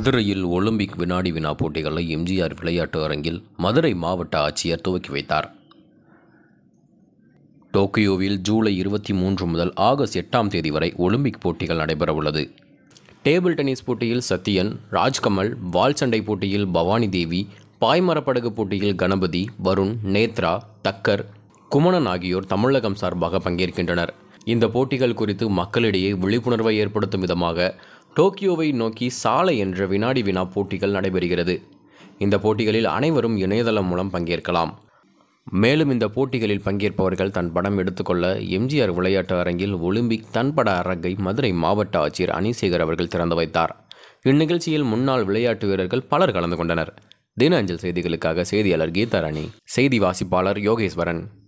மதுரையில் ஒலிம்பிக் வினாடி வினா போட்டிகளை எம்ஜிஆர் விளையாட்டு அரங்கில் மதுரை மாவட்ட ஆட்சியர் துவக்கி வைத்தார் டோக்கியோவில் ஜூலை இருபத்தி மூன்று முதல் ஆகஸ்ட் எட்டாம் தேதி வரை ஒலிம்பிக் போட்டிகள் நடைபெறவுள்ளது டேபிள் டென்னிஸ் போட்டியில் சத்யன் ராஜ்கமல் வால் சண்டை போட்டியில் பவானி தேவி பாய்மரப்படகு போட்டியில் கணபதி வருண் நேத்ரா தக்கர் குமணன் ஆகியோர் தமிழகம் சார்பாக பங்கேற்கின்றனர் இந்த போட்டிகள் குறித்து மக்களிடையே விழிப்புணர்வை ஏற்படுத்தும் விதமாக டோக்கியோவை நோக்கி சாலை என்ற வினாடி வினா போட்டிகள் நடைபெறுகிறது இந்த போட்டிகளில் அனைவரும் இணையதளம் மூலம் பங்கேற்கலாம் மேலும் இந்த போட்டிகளில் பங்கேற்பவர்கள் தன் படம் எடுத்துக்கொள்ள எம்ஜிஆர் விளையாட்டு அரங்கில் ஒலிம்பிக் தன்பட அரங்கை மதுரை மாவட்ட ஆட்சியர் அனிசேகர் அவர்கள் திறந்து வைத்தார் இந்நிகழ்ச்சியில் முன்னாள் விளையாட்டு வீரர்கள் பலர் கலந்து கொண்டனர் தின அஞ்சல் செய்திகளுக்காக செய்தியாளர் கீதாராணி செய்தி வாசிப்பாளர் யோகேஸ்வரன்